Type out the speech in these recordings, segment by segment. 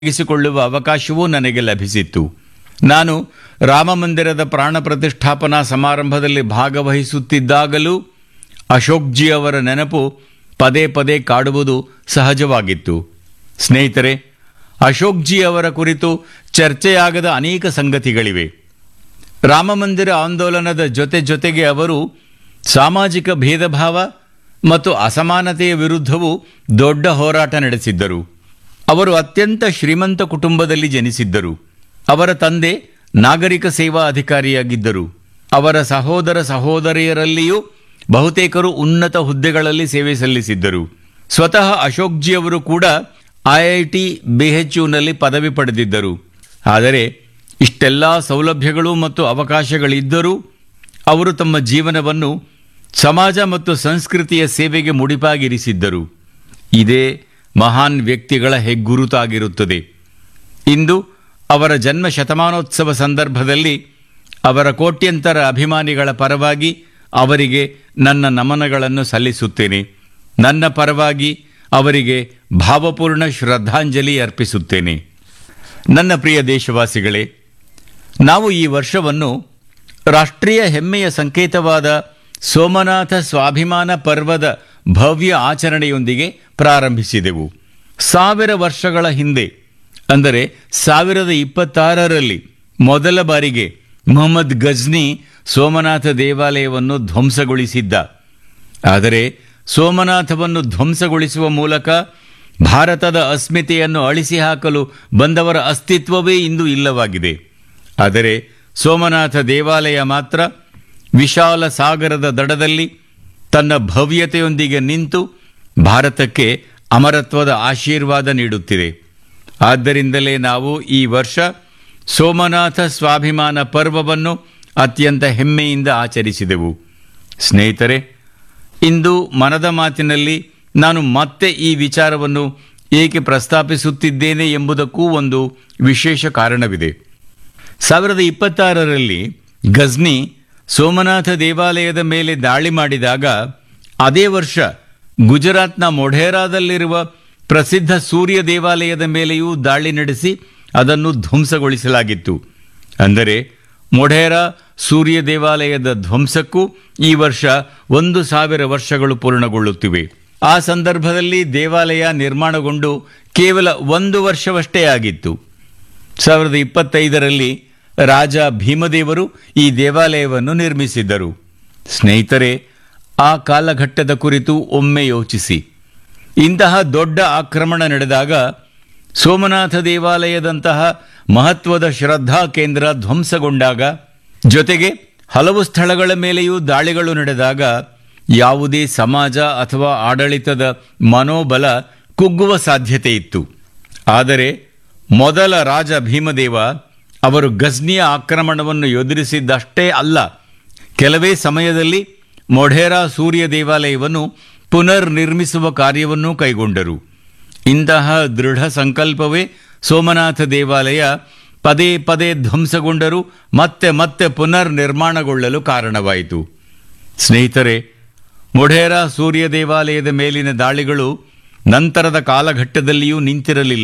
ಗಿಸಿಕೊಳ್ಳುವ ಅವಕಾಶವೂ ನನಗೆ ಲಭಿಸಿತ್ತು ನಾನು ರಾಮಮಂದಿರದ ಪ್ರಾಣ ಪ್ರತಿಷ್ಠಾಪನಾ ಸಮಾರಂಭದಲ್ಲಿ ಭಾಗವಹಿಸುತ್ತಿದ್ದಾಗಲೂ ಅಶೋಕ್ಜಿ ಅವರ ನೆನಪು ಪದೇ ಪದೇ ಕಾಡುವುದು ಸಹಜವಾಗಿತ್ತು ಸ್ನೇಹಿತರೆ ಅಶೋಕ್ಜಿ ಅವರ ಕುರಿತು ಚರ್ಚೆಯಾಗದ ಅನೇಕ ಸಂಗತಿಗಳಿವೆ ರಾಮಮಂದಿರ ಆಂದೋಲನದ ಜೊತೆ ಜೊತೆಗೆ ಅವರು ಸಾಮಾಜಿಕ ಭೇದ ಭಾವ ಮತ್ತು ಅಸಮಾನತೆಯ ವಿರುದ್ಧವೂ ದೊಡ್ಡ ಹೋರಾಟ ನಡೆಸಿದ್ದರು ಅವರು ಅತ್ಯಂತ ಶ್ರೀಮಂತ ಕುಟುಂಬದಲ್ಲಿ ಜನಿಸಿದ್ದರು ಅವರ ತಂದೆ ನಾಗರಿಕ ಸೇವಾ ಅಧಿಕಾರಿಯಾಗಿದ್ದರು ಅವರ ಸಹೋದರ ಸಹೋದರಿಯರಲ್ಲಿಯೂ ಬಹುತೇಕರು ಉನ್ನತ ಹುದ್ದೆಗಳಲ್ಲಿ ಸೇವೆ ಸಲ್ಲಿಸಿದ್ದರು ಸ್ವತಃ ಅಶೋಕ್ಜಿ ಅವರು ಕೂಡ ಐಐಟಿ ಬಿಎಚ್ಯುನಲ್ಲಿ ಪದವಿ ಪಡೆದಿದ್ದರು ಆದರೆ ಇಷ್ಟೆಲ್ಲ ಸೌಲಭ್ಯಗಳು ಮತ್ತು ಅವಕಾಶಗಳಿದ್ದರೂ ಅವರು ತಮ್ಮ ಜೀವನವನ್ನು ಸಮಾಜ ಮತ್ತು ಸಂಸ್ಕೃತಿಯ ಸೇವೆಗೆ ಮುಡಿಪಾಗಿರಿಸಿದ್ದರು ಇದೇ ಮಹಾನ್ ವ್ಯಕ್ತಿಗಳ ಹೆಗ್ಗುರುತಾಗಿರುತ್ತದೆ ಇಂದು ಅವರ ಜನ್ಮ ಶತಮಾನೋತ್ಸವ ಸಂದರ್ಭದಲ್ಲಿ ಅವರ ಕೋಟ್ಯಂತರ ಅಭಿಮಾನಿಗಳ ಪರವಾಗಿ ಅವರಿಗೆ ನನ್ನ ನಮನಗಳನ್ನು ಸಲ್ಲಿಸುತ್ತೇನೆ ನನ್ನ ಪರವಾಗಿ ಅವರಿಗೆ ಭಾವಪೂರ್ಣ ಶ್ರದ್ಧಾಂಜಲಿ ಅರ್ಪಿಸುತ್ತೇನೆ ನನ್ನ ಪ್ರಿಯ ದೇಶವಾಸಿಗಳೇ ನಾವು ಈ ವರ್ಷವನ್ನು ರಾಷ್ಟ್ರೀಯ ಹೆಮ್ಮೆಯ ಸಂಕೇತವಾದ ಸೋಮನಾಥ ಸ್ವಾಭಿಮಾನ ಪರ್ವದ ಭವ್ಯ ಆಚರಣೆಯೊಂದಿಗೆ ಪ್ರಾರಂಭಿಸಿದೆವು ಸಾವಿರ ವರ್ಷಗಳ ಹಿಂದೆ ಅಂದರೆ ಸಾವಿರದ ಇಪ್ಪತ್ತಾರರಲ್ಲಿ ಮೊದಲ ಬಾರಿಗೆ ಮೊಹಮ್ಮದ್ ಗಜ್ನಿ ಸೋಮನಾಥ ದೇವಾಲಯವನ್ನು ಧ್ವಂಸಗೊಳಿಸಿದ್ದ ಆದರೆ ಸೋಮನಾಥವನ್ನು ಧ್ವಂಸಗೊಳಿಸುವ ಮೂಲಕ ಭಾರತದ ಅಸ್ಮಿತೆಯನ್ನು ಅಳಿಸಿ ಹಾಕಲು ಬಂದವರ ಅಸ್ತಿತ್ವವೇ ಇಂದು ಇಲ್ಲವಾಗಿದೆ ಆದರೆ ಸೋಮನಾಥ ದೇವಾಲಯ ಮಾತ್ರ ವಿಶಾಲ ಸಾಗರದ ದಡದಲ್ಲಿ ತನ್ನ ಭವ್ಯತೆಯೊಂದಿಗೆ ನಿಂತು ಭಾರತಕ್ಕೆ ಅಮರತ್ವದ ಆಶೀರ್ವಾದ ನೀಡುತ್ತಿದೆ ಆದ್ದರಿಂದಲೇ ನಾವು ಈ ವರ್ಷ ಸೋಮನಾಥ ಸ್ವಾಭಿಮಾನ ಪರ್ವವನ್ನು ಅತ್ಯಂತ ಹೆಮ್ಮೆಯಿಂದ ಆಚರಿಸಿದೆವು ಸ್ನೇಹಿತರೆ ಇಂದು ಮನದ ಮಾತಿನಲ್ಲಿ ನಾನು ಮತ್ತೆ ಈ ವಿಚಾರವನ್ನು ಏಕೆ ಪ್ರಸ್ತಾಪಿಸುತ್ತಿದ್ದೇನೆ ಎಂಬುದಕ್ಕೂ ಒಂದು ವಿಶೇಷ ಕಾರಣವಿದೆ ಸಾವಿರದ ಇಪ್ಪತ್ತಾರರಲ್ಲಿ ಗಜ್ನಿ ಸೋಮನಾಥ ದೇವಾಲಯದ ಮೇಲೆ ದಾಳಿ ಮಾಡಿದಾಗ ಅದೇ ವರ್ಷ ಗುಜರಾತ್ನ ಮೊಢೇರಾದಲ್ಲಿರುವ ಪ್ರಸಿದ್ಧ ಸೂರ್ಯ ದೇವಾಲಯದ ಮೇಲೆಯೂ ದಾಳಿ ನಡೆಸಿ ಅದನ್ನು ಧ್ವಂಸಗೊಳಿಸಲಾಗಿತ್ತು ಅಂದರೆ ಮೊಢೇರಾ ಸೂರ್ಯ ದೇವಾಲಯದ ಧ್ವಂಸಕ್ಕೂ ಈ ವರ್ಷ ಒಂದು ಸಾವಿರ ವರ್ಷಗಳು ಪೂರ್ಣಗೊಳ್ಳುತ್ತಿವೆ ಆ ಸಂದರ್ಭದಲ್ಲಿ ದೇವಾಲಯ ನಿರ್ಮಾಣಗೊಂಡು ಕೇವಲ ಒಂದು ವರ್ಷವಷ್ಟೇ ಆಗಿತ್ತು ಸಾವಿರದ ಇಪ್ಪತ್ತೈದರಲ್ಲಿ ರಾಜ ಭೀಮದೇವರು ಈ ದೇವಾಲಯವನ್ನು ನಿರ್ಮಿಸಿದ್ದರು ಸ್ನೇಹಿತರೆ ಆ ಕಾಲಘಟ್ಟದ ಕುರಿತು ಒಮ್ಮೆ ಯೋಚಿಸಿ ಇಂತಹ ದೊಡ್ಡ ಆಕ್ರಮಣ ನಡೆದಾಗ ಸೋಮನಾಥ ದೇವಾಲಯದಂತಹ ಮಹತ್ವದ ಶ್ರದ್ಧಾ ಕೇಂದ್ರ ಧ್ವಂಸಗೊಂಡಾಗ ಜೊತೆಗೆ ಹಲವು ಸ್ಥಳಗಳ ಮೇಲೆಯೂ ದಾಳಿಗಳು ನಡೆದಾಗ ಯಾವುದೇ ಸಮಾಜ ಅಥವಾ ಆಡಳಿತದ ಮನೋಬಲ ಕುಗ್ಗುವ ಸಾಧ್ಯತೆ ಇತ್ತು ಆದರೆ ಮೊದಲ ರಾಜ ಭೀಮದೇವ ಅವರು ಗಜ್ನಿಯ ಆಕ್ರಮಣವನ್ನು ಎದುರಿಸಿದ್ದಷ್ಟೇ ಅಲ್ಲ ಕೆಲವೇ ಸಮಯದಲ್ಲಿ ಮೊಢೇರಾ ಸೂರ್ಯ ದೇವಾಲಯವನ್ನು ಪುನರ್ ನಿರ್ಮಿಸುವ ಕಾರ್ಯವನ್ನೂ ಕೈಗೊಂಡರು ಇಂತಹ ದೃಢ ಸಂಕಲ್ಪವೇ ಸೋಮನಾಥ ದೇವಾಲಯ ಪದೇ ಪದೇ ಧ್ವಂಸಗೊಂಡರೂ ಮತ್ತೆ ಮತ್ತೆ ಪುನರ್ ನಿರ್ಮಾಣಗೊಳ್ಳಲು ಕಾರಣವಾಯಿತು ಸ್ನೇಹಿತರೆ ಮೊಢೇರಾ ಸೂರ್ಯ ದೇವಾಲಯದ ಮೇಲಿನ ದಾಳಿಗಳು ನಂತರದ ಕಾಲಘಟ್ಟದಲ್ಲಿಯೂ ನಿಂತಿರಲಿಲ್ಲ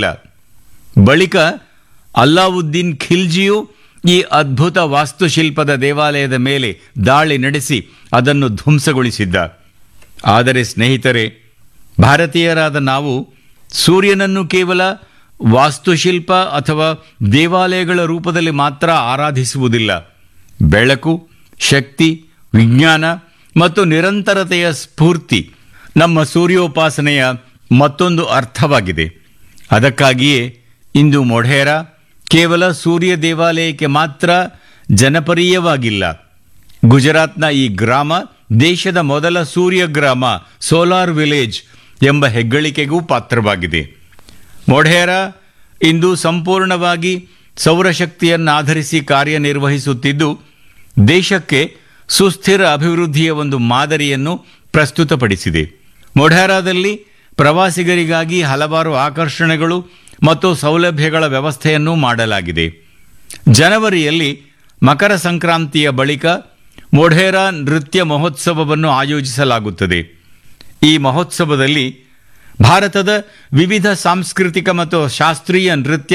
ಬಳಿಕ ಅಲ್ಲಾವುದ್ದೀನ್ ಖಿಲ್ಜಿಯು ಈ ಅದ್ಭುತ ವಾಸ್ತುಶಿಲ್ಪದ ದೇವಾಲಯದ ಮೇಲೆ ದಾಳಿ ನಡೆಸಿ ಅದನ್ನು ಧ್ವಂಸಗೊಳಿಸಿದ್ದ ಆದರೆ ಸ್ನೇಹಿತರೆ ಭಾರತೀಯರಾದ ನಾವು ಸೂರ್ಯನನ್ನು ಕೇವಲ ವಾಸ್ತುಶಿಲ್ಪ ಅಥವಾ ದೇವಾಲಯಗಳ ರೂಪದಲ್ಲಿ ಮಾತ್ರ ಆರಾಧಿಸುವುದಿಲ್ಲ ಬೆಳಕು ಶಕ್ತಿ ವಿಜ್ಞಾನ ಮತ್ತು ನಿರಂತರತೆಯ ಸ್ಫೂರ್ತಿ ನಮ್ಮ ಸೂರ್ಯೋಪಾಸನೆಯ ಮತ್ತೊಂದು ಅರ್ಥವಾಗಿದೆ ಅದಕ್ಕಾಗಿಯೇ ಇಂದು ಮೊಢೇರಾ ಕೇವಲ ಸೂರ್ಯ ದೇವಾಲಯಕ್ಕೆ ಮಾತ್ರ ಜನಪರೀಯವಾಗಿಲ್ಲ ಗುಜರಾತ್ನ ಈ ಗ್ರಾಮ ದೇಶದ ಮೊದಲ ಸೂರ್ಯ ಗ್ರಾಮ ಸೋಲಾರ್ ವಿಲೇಜ್ ಎಂಬ ಹೆಗ್ಗಳಿಕೆಗೂ ಪಾತ್ರವಾಗಿದೆ ಮೊಢೇರಾ ಇಂದು ಸಂಪೂರ್ಣವಾಗಿ ಸೌರಶಕ್ತಿಯನ್ನಾಧರಿಸಿ ಕಾರ್ಯನಿರ್ವಹಿಸುತ್ತಿದ್ದು ದೇಶಕ್ಕೆ ಸುಸ್ಥಿರ ಅಭಿವೃದ್ಧಿಯ ಒಂದು ಮಾದರಿಯನ್ನು ಪ್ರಸ್ತುತಪಡಿಸಿದೆ ಮೊಢೇರಾದಲ್ಲಿ ಪ್ರವಾಸಿಗರಿಗಾಗಿ ಹಲವಾರು ಆಕರ್ಷಣೆಗಳು ಮತ್ತು ಸೌಲಭ್ಯಗಳ ವ್ಯವಸ್ಥೆಯನ್ನೂ ಮಾಡಲಾಗಿದೆ ಜನವರಿಯಲ್ಲಿ ಮಕರ ಸಂಕ್ರಾಂತಿಯ ಬಳಿಕ ಮೊಢೇರಾ ನೃತ್ಯ ಮಹೋತ್ಸವವನ್ನು ಆಯೋಜಿಸಲಾಗುತ್ತದೆ ಈ ಮಹೋತ್ಸವದಲ್ಲಿ ಭಾರತದ ವಿವಿಧ ಸಾಂಸ್ಕೃತಿಕ ಮತ್ತು ಶಾಸ್ತ್ರೀಯ ನೃತ್ಯ